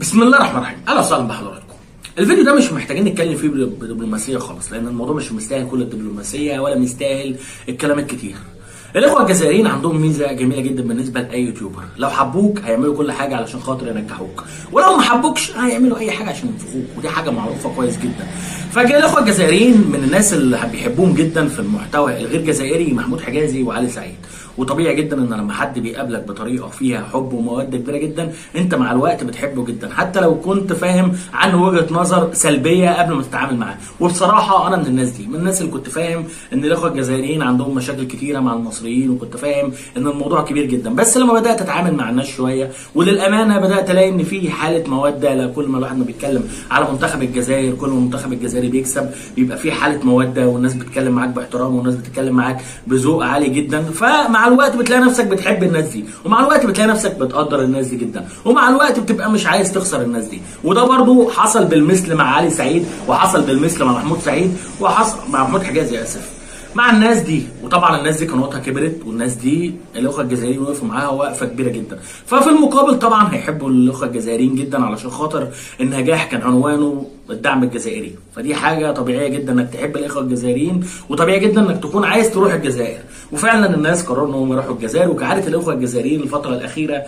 بسم الله الرحمن الرحيم اهلا وسهلا بحضراتكم الفيديو ده مش محتاجين نتكلم فيه بدبلوماسيه خالص لان الموضوع مش مستاهل كل الدبلوماسيه ولا مستاهل الكلام الكتير الاخوه الجزائريين عندهم ميزه جميله جدا بالنسبه لاي يوتيوبر لو حبوك هيعملوا كل حاجه علشان خاطر ينجحوك ولو ما حبوكش هيعملوا اي حاجه عشان ينفخوك ودي حاجه معروفه كويس جدا فجاء الاخوه الجزائريين من الناس اللي بيحبوهم جدا في المحتوى الغير جزائري محمود حجازي وعلي سعيد وطبيعي جدا ان لما حد بيقابلك بطريقه فيها حب وموده كبيره جدا انت مع الوقت بتحبه جدا حتى لو كنت فاهم عنه وجهه نظر سلبيه قبل ما تتعامل معاه وبصراحه انا من الناس دي من الناس اللي كنت فاهم ان الاخوه الجزائريين عندهم مشاكل كتيره مع المصريين وكنت فاهم ان الموضوع كبير جدا بس لما بدات اتعامل مع الناس شويه وللامانه بدات الاقي ان في حاله موده لكل ما الواحد ما بيتكلم على منتخب الجزائر كل ما المنتخب الجزائري بيكسب بيبقى في حاله موده والناس بتتكلم معاك باحترام والناس بتتكلم معاك بذوق عالي جدا فمع الوقت بتلاقي نفسك بتحب الناس دي ومع الوقت بتلاقي نفسك بتقدر الناس دي جدا ومع الوقت بتبقى مش عايز تخسر الناس دي وده برضو حصل بالمثل مع علي سعيد وحصل بالمثل مع محمود سعيد وحصل مع محمود حجازي اسف مع الناس دي وطبعا الناس دي قنواتها كبرت والناس دي الاخوه الجزائريين وقفوا معاها وقفه كبيره جدا ففي المقابل طبعا هيحبوا الاخوه الجزائريين جدا علشان خاطر النجاح كان عنوانه الدعم الجزائري فدي حاجه طبيعيه جدا انك تحب الاخوه الجزائريين وطبيعي جدا انك تكون عايز تروح الجزائر وفعلا الناس قرروا انهم يروحوا الجزائر وكعاده الاخوه الجزائريين الفتره الاخيره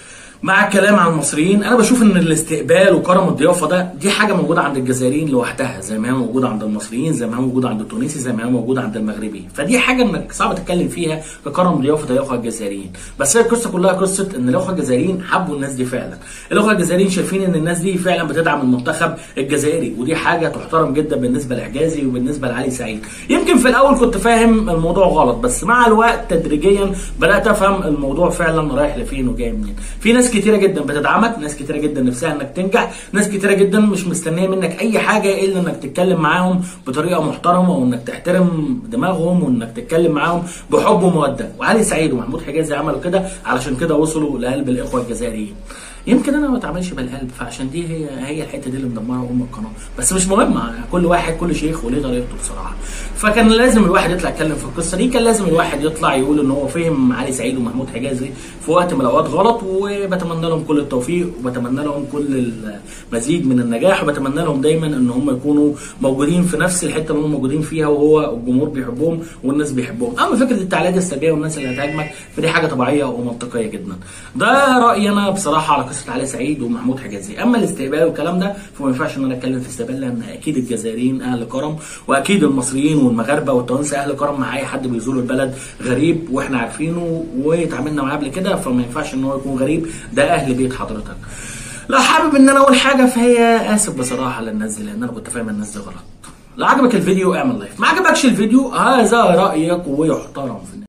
مع الكلام عن المصريين انا بشوف ان الاستقبال وكرم الضيافه ده دي حاجه موجوده عند الجزائريين لوحدها زي ما هي موجوده عند المصريين زي ما هي موجوده عند التونسي زي ما هي موجوده عند المغربي فدي حاجه انك صعب تتكلم فيها ككرم ضيافه الاخوه الجزائريين بس هي القصه كلها قصه ان الاخوه الجزائريين حبوا الناس دي فعلا الاخوه الجزائريين شايفين ان الناس دي فعلا بتدعم المنتخب الجزائري ودي حاجه تحترم جدا بالنسبه لحجازي وبالنسبه لعلي سعيد يمكن في الاول كنت فاهم الموضوع غلط بس مع الوقت تدريجيا بدات افهم الموضوع فعلا رايح لفين وجاي منين في ناس كتيره جدا بتدعم بتدعمك ناس كتيره جدا نفسها انك تنجح ناس كتيره جدا مش مستنيه منك اي حاجه الا انك تتكلم معاهم بطريقه محترمه وانك تحترم دماغهم وانك تتكلم معاهم بحب وموده وعلي سعيد ومحمود حجازي عملوا كده علشان كده وصلوا لقلب الاخوه الجزائريين يمكن انا ما اتعاملش بالقلب فعشان دي هي هي الحته دي اللي مدمره ام القناه بس مش مهم كل واحد كل شيخ وليه طريقته بصراحه فكان لازم الواحد يطلع يتكلم في القصه دي كان لازم الواحد يطلع يقول ان هو فهم علي سعيد ومحمود حجازي في وقت من الاوقات غلط وبتمنى لهم كل التوفيق وبتمنى لهم كل المزيد من النجاح وبتمنى لهم دايما ان هم يكونوا موجودين في نفس الحته اللي هم موجودين فيها وهو الجمهور بيحبهم والناس بيحبهم اما فكره التعليقات السلبيه والناس اللي هتهاجمك فدي حاجه طبيعيه ومنطقيه جدا ده رايي انا بصراحه على قصه علي سعيد ومحمود حجازي اما الاستقبال والكلام ده فما ينفعش ان انا اتكلم في الاستقبال لان اكيد الجزائريين اهل كرم واكيد المصريين والمغاربه والتوانسه اهل كرم مع اي حد بيزور البلد غريب واحنا عارفينه واتعاملنا معاه قبل كده فما ينفعش ان هو يكون غريب ده اهل بيت حضرتك لو حابب ان انا اقول حاجه فهي اسف بصراحه للناس دي لان انا كنت فاهم الناس دي غلط لو عجبك الفيديو اعمل لايك ما عجبكش الفيديو هذا رايك ويحترم في